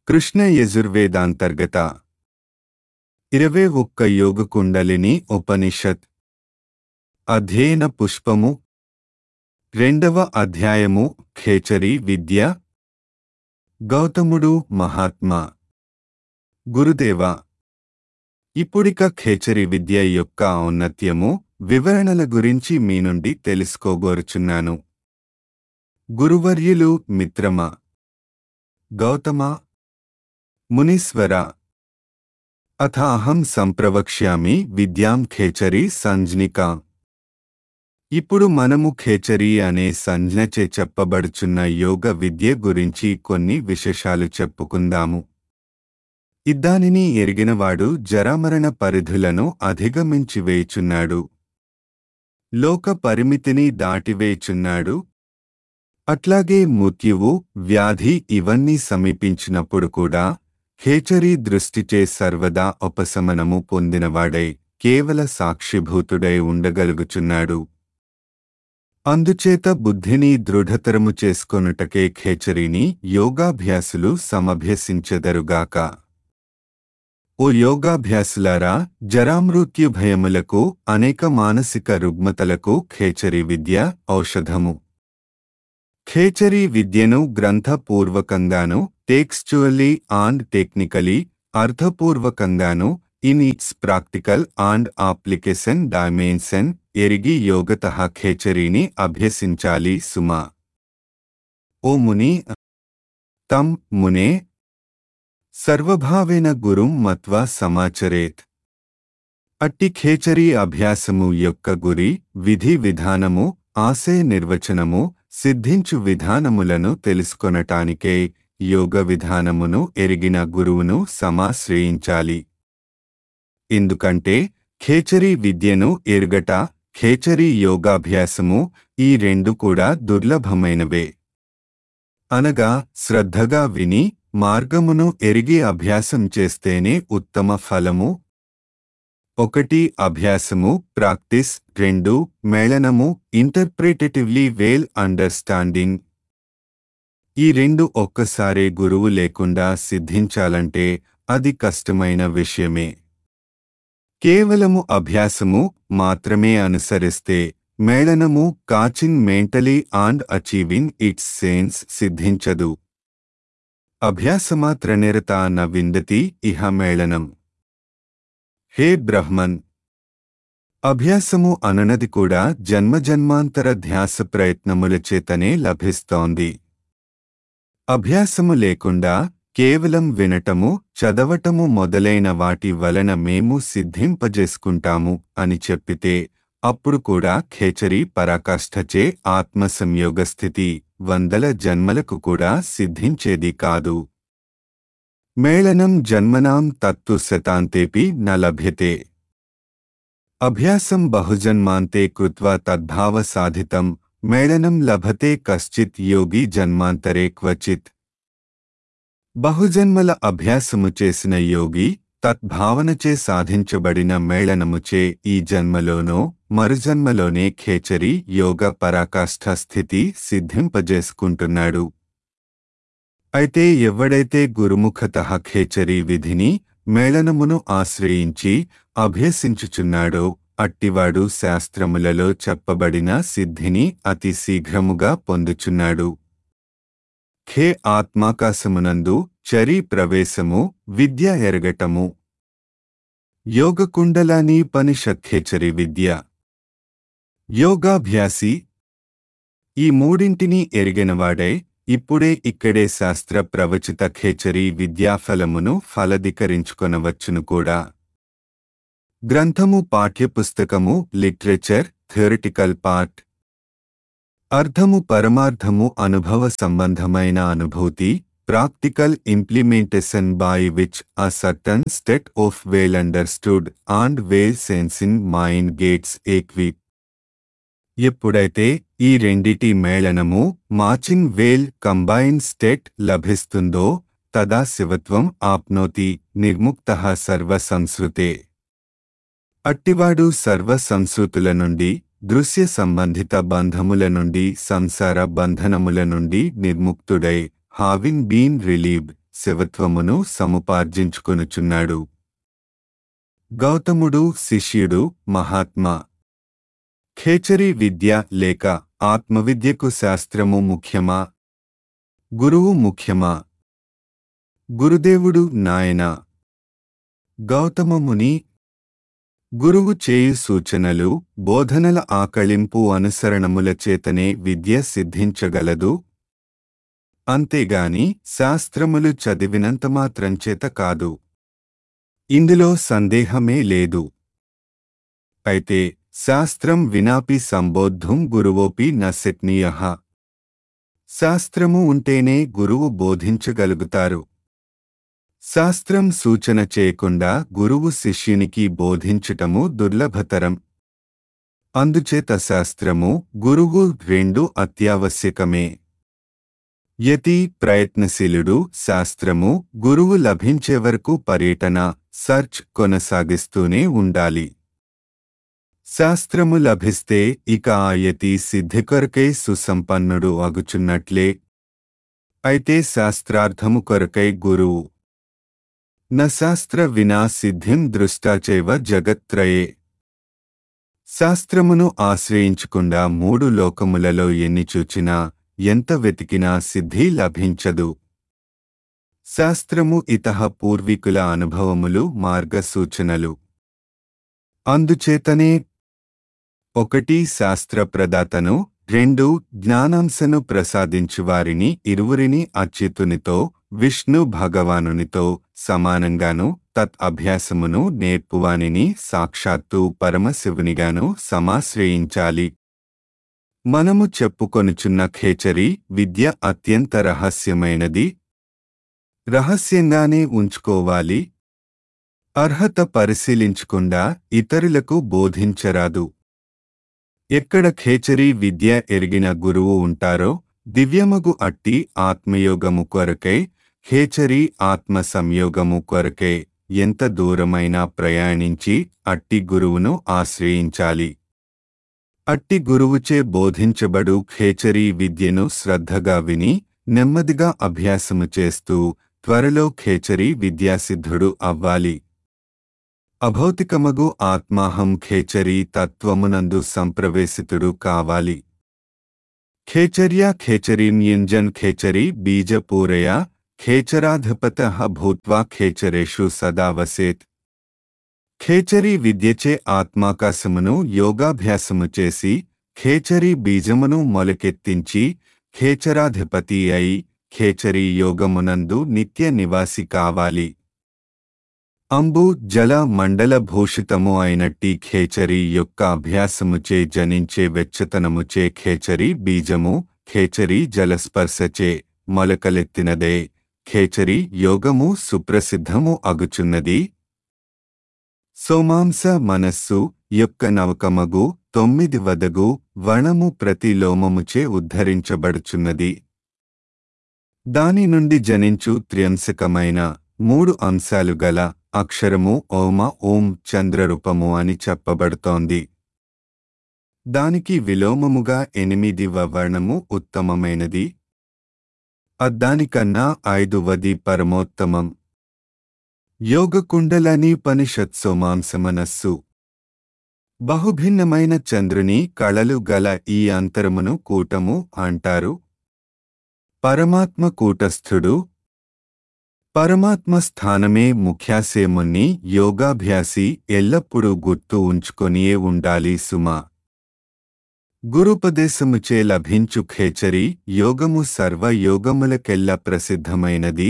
కృష్ణ యజుర్వేదాంతర్గత ఇరవై ఒక్క యోగ కుండలిని ఉపనిషత్ అధ్యయన పుష్పము రెండవ అధ్యాయము ఖేచరి విద్య గౌతముడు మహాత్మా గురుదేవ ఇప్పుడిక ఖేచరి విద్య యొక్క ఔన్నత్యము వివరణల గురించి మీ నుండి తెలుసుకోగోరుచున్నాను గురువర్యులు మిత్రమా గౌతమ మునీశ్వర అథ అహం సంప్రవక్ష్యామి విద్యాం ఖేచరి సంజ్ఞికా ఇప్పుడు మనము ఖేచరి అనే సంజ్ఞచే చెప్పబడుచున్న యోగ విద్య గురించి కొన్ని విశేషాలు చెప్పుకుందాము ఇద్దానిని ఎరిగినవాడు జరామరణ పరిధులను అధిగమించి వేయుచున్నాడు లోక పరిమితిని దాటివేయుచున్నాడు అట్లాగే మృత్యువు వ్యాధి ఇవన్నీ సమీపించినప్పుడు కూడా ఖేచరీ దృష్టిచే సర్వదా ఉపశమనము పొందినవాడై కేవల సాక్షిభూతుడై ఉండగలుగుచున్నాడు అందుచేత బుద్ధిని దృఢతరము చేసుకొనుటకే ఖేచరీని యోగాభ్యాసులు సమభ్యసించెదరుగాక ఓ యోగాభ్యాసులారా జరామృత్యు భయములకు అనేక మానసిక రుగ్మతలకు ఖేచరి విద్య ఔషధము ఖేచరీ విద్యను గ్రంథపూర్వకంగాను టెక్స్చువల్లీ అండ్ టెక్నికలీ అర్థపూర్వకంగాను in its practical and application dimension ఎరిగి యోగత ఖేచరీని అభ్యసించాలి సుమా ఓ ముని తం మునే సర్వభావేన గురుం మత్వా సమాచరేత్ అట్టి ఖేచరీ అభ్యాసము యొక్క గురి విధి విధానము ఆశయ నిర్వచనము సిద్ధించు విధానములను తెలుసుకొనటానికే యోగ విధానమును ఎరిగిన గురువును సమాశ్రయించాలి ఎందుకంటే ఖేచరీ విద్యను ఎరుగట ఖేచరీ యోగాభ్యాసము ఈ రెండు కూడా దుర్లభమైనవే అనగా శ్రద్ధగా విని మార్గమును ఎరిగి అభ్యాసం చేస్తేనే ఉత్తమ ఫలము ఒకటి అభ్యాసము ప్రాక్టీస్ రెండు మేళనము ఇంటర్ప్రిటేటివ్లీ వేల్ అండర్స్టాండింగ్ ఈ రెండు ఒక్కసారే గురువు లేకుండా సిద్ధించాలంటే అది కష్టమైన విషయమే కేవలము అభ్యాసము మాత్రమే అనుసరిస్తే మేళనము కాచిన్ mentally and achieving its sense సిద్ధించదు అభ్యాసమాత్ర నిరత న విందతి ఇహ మేళనం హే బ్రహ్మన్ అభ్యాసము అననది కూడా జన్మజన్మాంతర ధ్యాస ప్రయత్నముల చేతనే లభిస్తోంది అభ్యాసము లేకుండా కేవలం వినటము చదవటము మొదలైన వాటి వలన మేము సిద్ధింపజేసుకుంటాము అని చెప్పితే అప్పుడు కూడా ఖేచరి పరాకాష్ఠచే ఆత్మ సంయోగ స్థితి వందల జన్మలకు కూడా సిద్ధించేది కాదు మేళనం జన్మనాం తత్తు శతాంతేపి న లభ్యతే అభ్యాసం బహుజన్మాంతే కృత్వా తద్భావ సాధితం మేళనం లభతే కశ్చిత్ యోగి జన్మాంతరే క్వచిత్ బహుజన్మల అభ్యాసము చేసిన యోగి తద్భావనచే సాధించబడిన మేళనముచే ఈ జన్మలోనో మరుజన్మలోనే ఖేచరి యోగ పరాకాష్ఠ స్థితి సిద్ధింపజేసుకుంటున్నాడు అయితే ఎవడైతే గురుముఖత ఖేచరి విధిని మేళనమును ఆశ్రయించి అభ్యసించుచున్నాడో అట్టివాడు శాస్త్రములలో చెప్పబడిన సిద్ధిని అతి శీఘ్రముగా పొందుచున్నాడు ఖే ఆత్మాకాశమునందు చరీ ప్రవేశము విద్య ఎరగటము యోగకుండలాని పనిషత్ఖేచరి విద్య యోగాభ్యాసి ఈ మూడింటిని ఎరిగినవాడై ఇప్పుడే ఇక్కడే శాస్త్ర ప్రవచిత ఖేచరి విద్యాఫలమును ఫలదీకరించుకొనవచ్చును కూడా గ్రంథము పాఠ్యపుస్తకము లిటరేచర్ థియరిటికల్ పార్ట్ అర్థము పరమార్థము అనుభవ సంబంధమైన అనుభూతి practical implementation by which a certain state of well understood and well sense in mind gets equip ఎప్పుడైతే ఈ రెండిటి మేళనము మాచింగ్ వేల్ కంబైన్ స్టేట్ లభిస్తుందో తదా శివత్వం ఆప్నోతి నిర్ముక్త సర్వ సంస్కృతే అట్టివాడు సర్వ సంస్కృతుల నుండి దృశ్య సంబంధిత బంధముల నుండి సంసార బంధనముల నుండి నిర్ముక్తుడై హావింగ్ బీన్ రిలీవ్డ్ శివత్వమును సముపార్జించుకొనుచున్నాడు గౌతముడు శిష్యుడు మహాత్మా ఖేచరీ విద్య లేక ఆత్మవిద్యకు శాస్త్రము ముఖ్యమా గురువు ముఖ్యమా గురుదేవుడు నాయన గౌతమముని గురువు చేయు సూచనలు బోధనల ఆకళింపు అనుసరణముల చేతనే విద్య సిద్ధించగలదు అంతేగాని శాస్త్రములు చదివినంతమాత్రం చేత కాదు ఇందులో సందేహమే లేదు అయితే శాస్త్రం వినాపి సంబోద్ధుం గురువోపి నశక్నీయ శాస్త్రము ఉంటేనే గురువు బోధించగలుగుతారు శాస్త్రం సూచన చేయకుండా గురువు శిష్యునికి బోధించటము దుర్లభతరం అందుచేత శాస్త్రము గురువు రెండు అత్యావశ్యకమే యతి ప్రయత్నశీలుడు శాస్త్రము గురువు లభించే వరకు పర్యటన సర్చ్ కొనసాగిస్తూనే ఉండాలి శాస్త్రము లభిస్తే ఇక ఆ యతి సిద్ధి కొరకై సుసంపన్నుడు అగుచున్నట్లే అయితే శాస్త్రార్థము కొరకై గురువు న శాస్త్ర వినా సిద్ధిం దృష్టాచైవ జగత్రయే శాస్త్రమును ఆశ్రయించకుండా మూడు లోకములలో ఎన్ని చూచినా ఎంత వెతికినా సిద్ధి లభించదు శాస్త్రము ఇతహ పూర్వీకుల అనుభవములు మార్గసూచనలు అందుచేతనే ఒకటి శాస్త్ర ప్రదాతను రెండు జ్ఞానాంశను ప్రసాదించువారిని ఇరువురిని అచ్యుతునితో విష్ణు భగవానునితో సమానంగాను తత్ అభ్యాసమును నేర్పువానిని సాక్షాత్తు పరమశివునిగాను సమాశ్రయించాలి మనము చెప్పుకొనుచున్న ఖేచరి విద్య అత్యంత రహస్యమైనది రహస్యంగానే ఉంచుకోవాలి అర్హత పరిశీలించకుండా ఇతరులకు బోధించరాదు ఎక్కడ ఖేచరీ విద్య ఎరిగిన గురువు ఉంటారో దివ్యమగు అట్టి ఆత్మయోగము కొరకై ఖేచరీ ఆత్మ సంయోగము కొరకై ఎంత దూరమైనా ప్రయాణించి అట్టి గురువును ఆశ్రయించాలి అట్టి గురువుచే బోధించబడు ఖేచరీ విద్యను శ్రద్ధగా విని నెమ్మదిగా అభ్యాసము చేస్తూ త్వరలో ఖేచరీ విద్యాసిద్ధుడు అవ్వాలి అభౌతికమగు ఆత్మాహం ఖేచరీ తత్వమునందు సంప్రవేశితుడు కావాలి ఖేచర్యా ఖేచరీన్యుంజన్ ఖేచరీ బీజపూరయ ఖేచరాధిపత భూత్వా ఖేచరేషు సదా వసేత్ ఖేచరీ విద్యచే ఆత్మాకాశమును యోగాభ్యాసము చేసి ఖేచరీ బీజమును మొలకెత్తించి ఖేచరాధిపతి అయి ఖేచరీ యోగమునందు నిత్య నివాసి కావాలి అంబు జల మండల భూషితము అయినట్టి ఖేచరీ యొక్క అభ్యాసముచే జనించే వెచ్చతనముచే ఖేచరీ బీజము ఖేచరీ జలస్పర్శచే మొలకలెత్తినదే ఖేచరీ యోగము సుప్రసిద్ధము అగుచున్నది సోమాంస మనస్సు యొక్క నవకమగు తొమ్మిది వదగు వణము ప్రతి లోమముచే ఉద్ధరించబడుచున్నది దాని నుండి జనించు త్ర్యంశకమైన మూడు అంశాలు గల అక్షరము ఓమ ఓం చంద్రరూపము అని చెప్పబడుతోంది దానికి విలోమముగా ఎనిమిదివ వర్ణము ఉత్తమమైనది అద్దానికన్నా ఐదువది పరమోత్తమం యోగకుండలని పనిషత్సోమాంసమనస్సు బహుభిన్నమైన చంద్రుని కళలు గల ఈ అంతరమును కూటము అంటారు పరమాత్మ కూటస్థుడు పరమాత్మ స్థానమే ముఖ్యాసేముని యోగాభ్యాసి ఎల్లప్పుడూ గుర్తు ఉంచుకొనియే ఉండాలి సుమా గురుపదేశముచే లభించు ఖేచరి యోగము సర్వ యోగములకెల్ల ప్రసిద్ధమైనది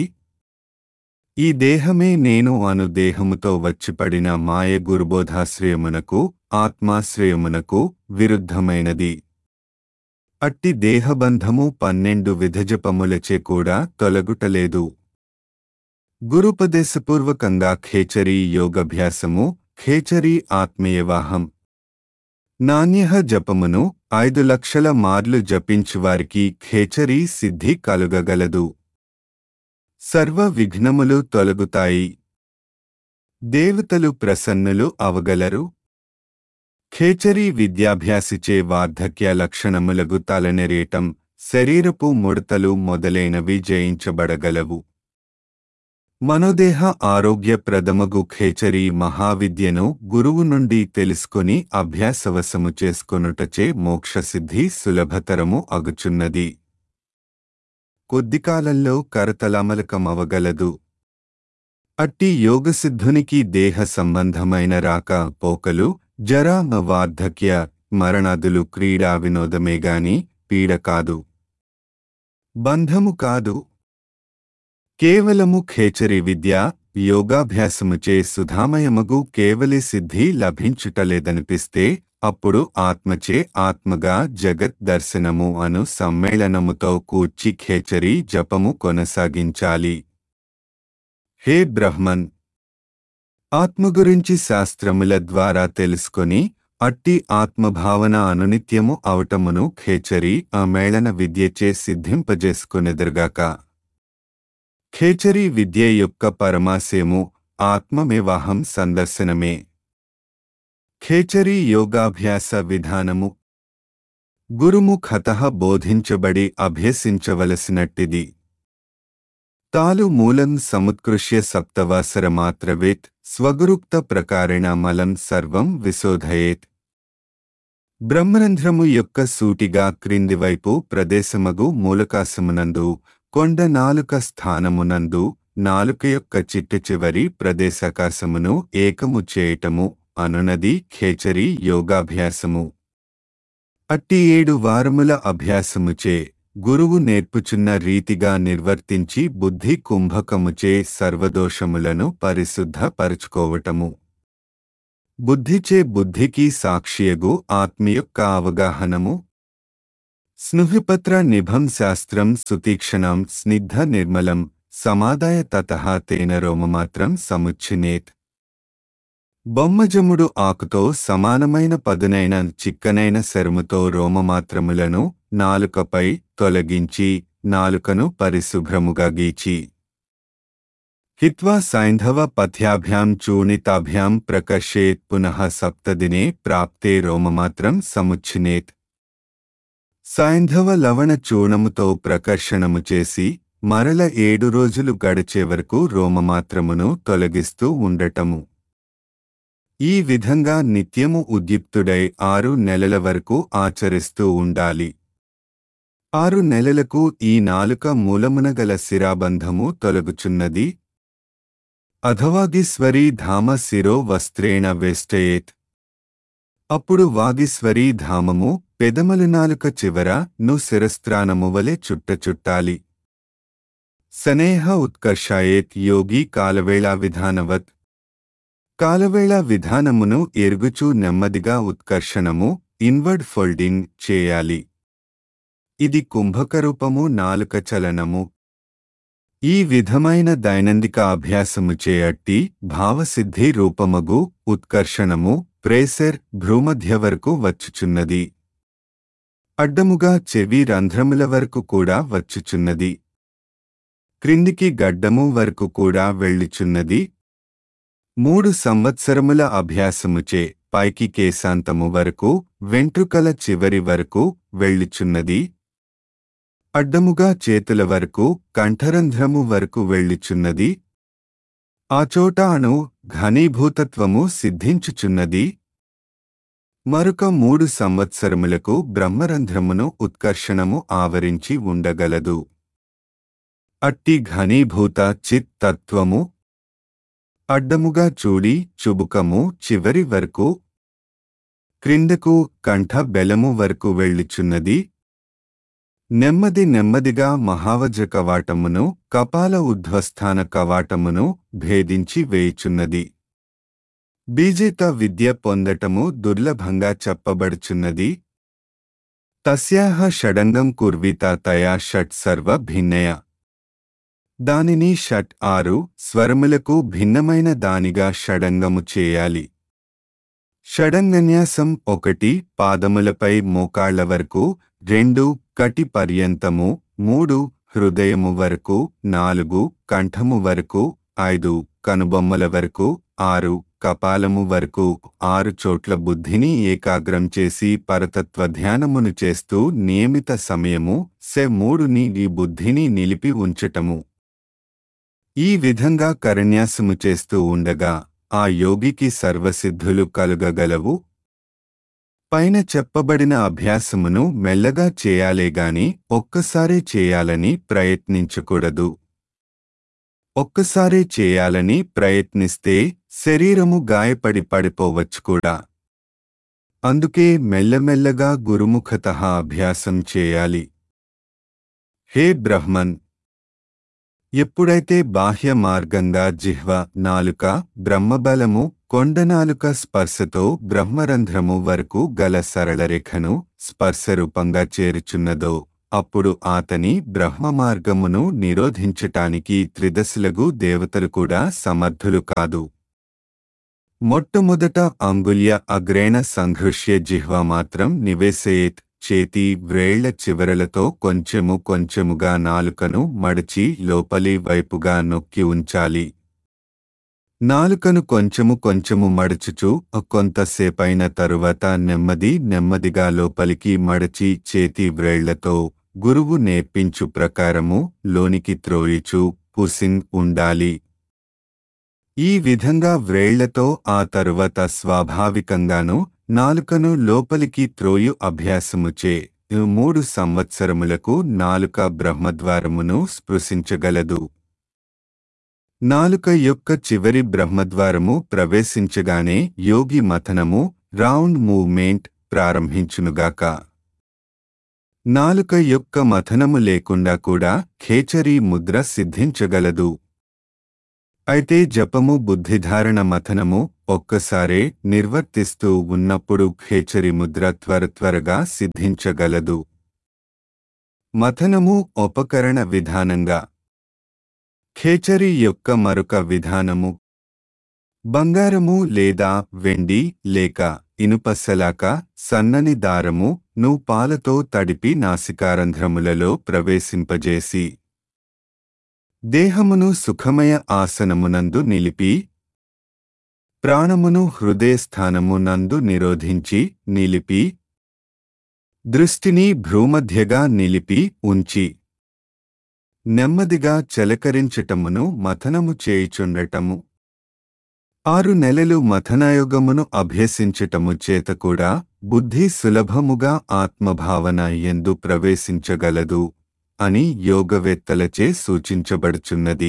ఈ దేహమే నేను అను దేహముతో వచ్చిపడిన మాయ గురుబోధాశ్రయమునకు ఆత్మాశ్రయమునకు విరుద్ధమైనది అట్టి దేహబంధము పన్నెండు విధజపములచే కూడా తొలగుటలేదు గురుపదేశపూర్వకంగా ఖేచరీ యోగభ్యాసము ఖేచరీ ఆత్మీయవాహం నాణ్యహ జపమును ఐదు లక్షల మార్లు జపించువారికి ఖేచరీ సిద్ధి కలుగగలదు సర్వ విఘ్నములు తొలగుతాయి దేవతలు ప్రసన్నులు అవగలరు ఖేచరీ విద్యాభ్యాసిచే వార్ధక్య లక్షణములగు తలనెరేటం శరీరపు ముడతలు మొదలైనవి జయించబడగలవు మనోదేహ ఆరోగ్యప్రదమగు ఖేచరి మహావిద్యను గురువు నుండి తెలుసుకొని అభ్యాసవశము చేసుకొనుటచే మోక్షసిద్ధి సులభతరము అగుచున్నది కొద్దికాలంలో కరతలామలకమవగలదు అట్టి యోగసిద్ధునికి దేహ సంబంధమైన రాక పోకలు జరా వార్ధక్య మరణాదులు క్రీడా వినోదమేగాని పీడ కాదు బంధము కాదు కేవలము ఖేచరి విద్య యోగాభ్యాసముచే సుధామయమగు కేవలి సిద్ధి లభించుటలేదనిపిస్తే అప్పుడు ఆత్మచే ఆత్మగా జగత్ దర్శనము అను సమ్మేళనముతో కూర్చి ఖేచరి జపము కొనసాగించాలి హే బ్రహ్మన్ ఆత్మ గురించి శాస్త్రముల ద్వారా తెలుసుకొని అట్టి ఆత్మభావన అనునిత్యము అవటమును ఖేచరి ఆ మేళన విద్యచే సిద్ధింపజేసుకునెదురుగాక ఖేచరి విద్య యొక్క పరమాశయము ఆత్మమేవాహం సందర్శనమే ఖేచరి యోగాభ్యాస విధానము గురుముఖత బోధించబడి అభ్యసించవలసినట్టిది తాలు మూలం సముత్కృష్య సప్తవాసరమాత్రవేత్ స్వగురుక్త ప్రకారేణ మలం సర్వం విశోధయేత్ బ్రహ్మరంధ్రము యొక్క సూటిగా క్రిందివైపు ప్రదేశమగు మూలకాశమునందు కొండ నాలుక స్థానమునందు నాలుక యొక్క చిట్ట చివరి ప్రదేశాకాశమును ఏకము చేయటము అనునది ఖేచరి యోగాభ్యాసము అట్టి ఏడు వారముల అభ్యాసముచే గురువు నేర్పుచున్న రీతిగా నిర్వర్తించి బుద్ధి కుంభకముచే సర్వదోషములను పరిశుద్ధపరచుకోవటము బుద్ధిచే బుద్ధికి సాక్షియగు ఆత్మ యొక్క అవగాహనము స్నుహిపత్ర నిభం శాస్త్రం సుతీక్షణం స్నిగ్ధ నిర్మలం సమాదాయ తత తేన రోమమాత్రం సముచ్చినేత్ బొమ్మజముడు ఆకుతో సమానమైన పదునైన చిక్కనైన శరముతో రోమమాత్రములను నాలుకపై తొలగించి నాలుకను పరిశుభ్రముగా గీచి హిత్వా సైంధవ పథ్యాభ్యాం చూణితాభ్యాం ప్రకర్షేత్ పునః సప్తదినే ప్రాప్తే రోమమాత్రం సముచ్చినేత్ సైంధవ లవణ చూణముతో ప్రకర్షణము చేసి మరల ఏడు రోజులు గడిచే వరకు రోమమాత్రమును తొలగిస్తూ ఉండటము ఈ విధంగా నిత్యము ఉద్యుక్తుడై ఆరు నెలల వరకు ఆచరిస్తూ ఉండాలి ఆరు నెలలకు ఈ నాలుక మూలమున గల శిరాబంధము తొలగుచున్నది అధవాగీశ్వరీ ధామ శిరో వస్త్రేణ వేష్టయేత్ అప్పుడు వాగీశ్వరీ ధామము పెదమలు నాలుక చివర ను శిరస్త్రానము వలె చుట్ట చుట్టాలి సనేహ ఉత్కర్షాయేత్ యోగి కాలవేళా విధానవత్ కాలవేళ విధానమును ఎరుగుచూ నెమ్మదిగా ఉత్కర్షణము ఇన్వర్డ్ ఫోల్డింగ్ చేయాలి ఇది కుంభకరూపము నాలుక చలనము ఈ విధమైన దైనందిక అభ్యాసము చేయట్టి భావసిద్ధి రూపమగు ఉత్కర్షణము ప్రేసర్ భ్రూమధ్య వరకు వచ్చుచున్నది అడ్డముగా చెవి రంధ్రముల వరకు కూడా వచ్చుచున్నది క్రిందికి గడ్డము వరకు కూడా వెళ్ళుచున్నది మూడు సంవత్సరముల అభ్యాసముచే పైకి కేశాంతము వరకు వెంట్రుకల చివరి వరకు వెళ్ళుచున్నది అడ్డముగా చేతుల వరకు కంఠరంధ్రము వరకు వెళ్ళుచున్నది ఆచోట అణు ఘనీభూతత్వము సిద్ధించుచున్నది మరొక మూడు సంవత్సరములకు బ్రహ్మరంధ్రమును ఉత్కర్షణము ఆవరించి ఉండగలదు అట్టి ఘనీభూత చిత్ తత్వము అడ్డముగా చూడి చుబుకము చివరి వరకు క్రిందకు కంఠ బెలము వరకు వెళ్ళుచున్నది నెమ్మది నెమ్మదిగా మహావజ్ర కవాటమును కపాల ఉధ్వస్థాన కవాటమును భేదించి వేయుచున్నది బీజేత విద్య పొందటము దుర్లభంగా చెప్పబడుచున్నది తస్యాహ షడంగం కుర్విత తయా షట్ సర్వ భిన్నయ దానిని షట్ ఆరు స్వరములకు భిన్నమైన దానిగా షడంగము చేయాలి షడంగన్యాసం ఒకటి పాదములపై మోకాళ్ల వరకు రెండు కటి పర్యంతము మూడు హృదయము వరకు నాలుగు కంఠము వరకు ఐదు కనుబొమ్మల వరకు ఆరు కపాలము వరకు ఆరు చోట్ల బుద్ధిని ఏకాగ్రం చేసి పరతత్వ ధ్యానమును చేస్తూ నియమిత సమయము సె మూడుని ఈ బుద్ధిని నిలిపి ఉంచటము ఈ విధంగా కరన్యాసము చేస్తూ ఉండగా ఆ యోగికి సర్వసిద్ధులు కలుగగలవు పైన చెప్పబడిన అభ్యాసమును మెల్లగా చేయాలేగాని ఒక్కసారే చేయాలని ప్రయత్నించకూడదు ఒక్కసారే చేయాలని ప్రయత్నిస్తే శరీరము గాయపడి పడిపోవచ్చు కూడా అందుకే మెల్లమెల్లగా గురుముఖత అభ్యాసం చేయాలి హే బ్రహ్మన్ ఎప్పుడైతే బాహ్య మార్గంగా జిహ్వ నాలుక బ్రహ్మబలము కొండనాలుక స్పర్శతో బ్రహ్మరంధ్రము వరకు గల సరళరేఖను స్పర్శరూపంగా చేరుచున్నదో అప్పుడు ఆతని బ్రహ్మ మార్గమును నిరోధించటానికి త్రిదశలగు దేవతలు కూడా సమర్థులు కాదు మొట్టమొదట అంగుల్య అగ్రేణ సంఘృష్య జిహ్వ మాత్రం నివేశయేత్ చేతి వ్రేళ్ల చివరలతో కొంచెము కొంచెముగా నాలుకను మడిచి లోపలి వైపుగా నొక్కి ఉంచాలి నాలుకను కొంచెము కొంచెము మడుచుచు కొంతసేపైన తరువాత నెమ్మది నెమ్మదిగా లోపలికి మడచి చేతి వ్రేళ్లతో గురువు నేర్పించు ప్రకారము లోనికి త్రోయిచు పుసిన్ ఉండాలి ఈ విధంగా వ్రేళ్లతో ఆ తరువాత స్వాభావికంగాను నాలుకను లోపలికి త్రోయు అభ్యాసముచే మూడు సంవత్సరములకు నాలుక బ్రహ్మద్వారమును స్పృశించగలదు నాలుక యొక్క చివరి బ్రహ్మద్వారము ప్రవేశించగానే యోగి మథనము రౌండ్ మూవ్మెంట్ ప్రారంభించునుగాక నాలుక యొక్క మథనము లేకుండా కూడా ఖేచరీ ముద్ర సిద్ధించగలదు అయితే జపము బుద్ధిధారణ మథనము ఒక్కసారే నిర్వర్తిస్తూ ఉన్నప్పుడు ఖేచరి ముద్ర త్వర త్వరగా సిద్ధించగలదు మథనము ఉపకరణ విధానంగా ఖేచరి యొక్క మరొక విధానము బంగారము లేదా వెండి లేక ఇనుపసలాక సన్నని దారము ను పాలతో తడిపి నాసికారంధ్రములలో ప్రవేశింపజేసి దేహమును సుఖమయ ఆసనమునందు నిలిపి ప్రాణమును హృదయస్థానమునందు నిరోధించి నిలిపి దృష్టిని భ్రూమధ్యగా నిలిపి ఉంచి నెమ్మదిగా చలకరించటమును మథనము చేయుచుండటము ఆరు నెలలు మథనాయోగమును అభ్యసించటము చేత కూడా బుద్ధి సులభముగా ఆత్మభావన ఎందు ప్రవేశించగలదు అని యోగవేత్తలచే సూచించబడుచున్నది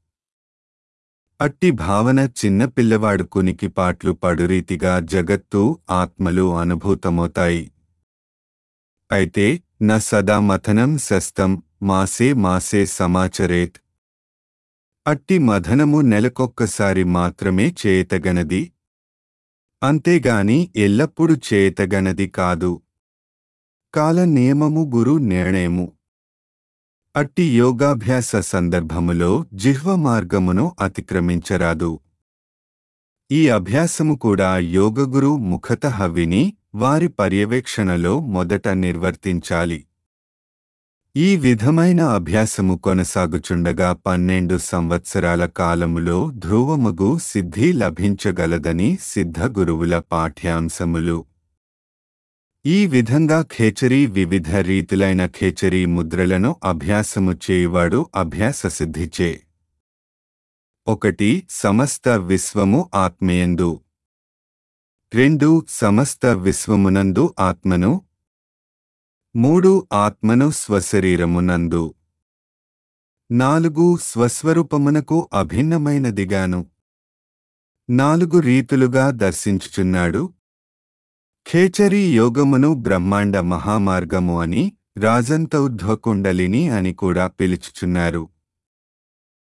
అట్టి భావన చిన్నపిల్లవాడు కునికిపాట్లు పడురీతిగా జగత్తు ఆత్మలు అనుభూతమవుతాయి అయితే న సదా మథనం శస్తం మాసే మాసే సమాచరేత్ అట్టి మథనము నెలకొక్కసారి మాత్రమే చేయతగనది అంతేగాని ఎల్లప్పుడూ చేయతగనది కాదు కాల నియమము గురు నిర్ణయము అట్టి యోగాభ్యాస సందర్భములో జిహ్వ మార్గమును అతిక్రమించరాదు ఈ అభ్యాసము కూడా యోగగురు ముఖతః విని వారి పర్యవేక్షణలో మొదట నిర్వర్తించాలి ఈ విధమైన అభ్యాసము కొనసాగుచుండగా పన్నెండు సంవత్సరాల కాలములో ధ్రువమగు సిద్ధి లభించగలదని సిద్ధ గురువుల పాఠ్యాంశములు ఈ విధంగా ఖేచరీ వివిధ రీతులైన ఖేచరీ ముద్రలను అభ్యాసము చేయువాడు అభ్యాస సిద్ధిచే ఒకటి సమస్త విశ్వము ఆత్మయందు రెండు సమస్త విశ్వమునందు ఆత్మను మూడు ఆత్మను స్వశరీరమునందు నాలుగు స్వస్వరూపమునకు అభిన్నమైనదిగాను నాలుగు రీతులుగా దర్శించుచున్నాడు ఖేచరీ యోగమును బ్రహ్మాండ మహామార్గము అని రాజంతౌధ్వకుండలిని అని కూడా పిలుచుచున్నారు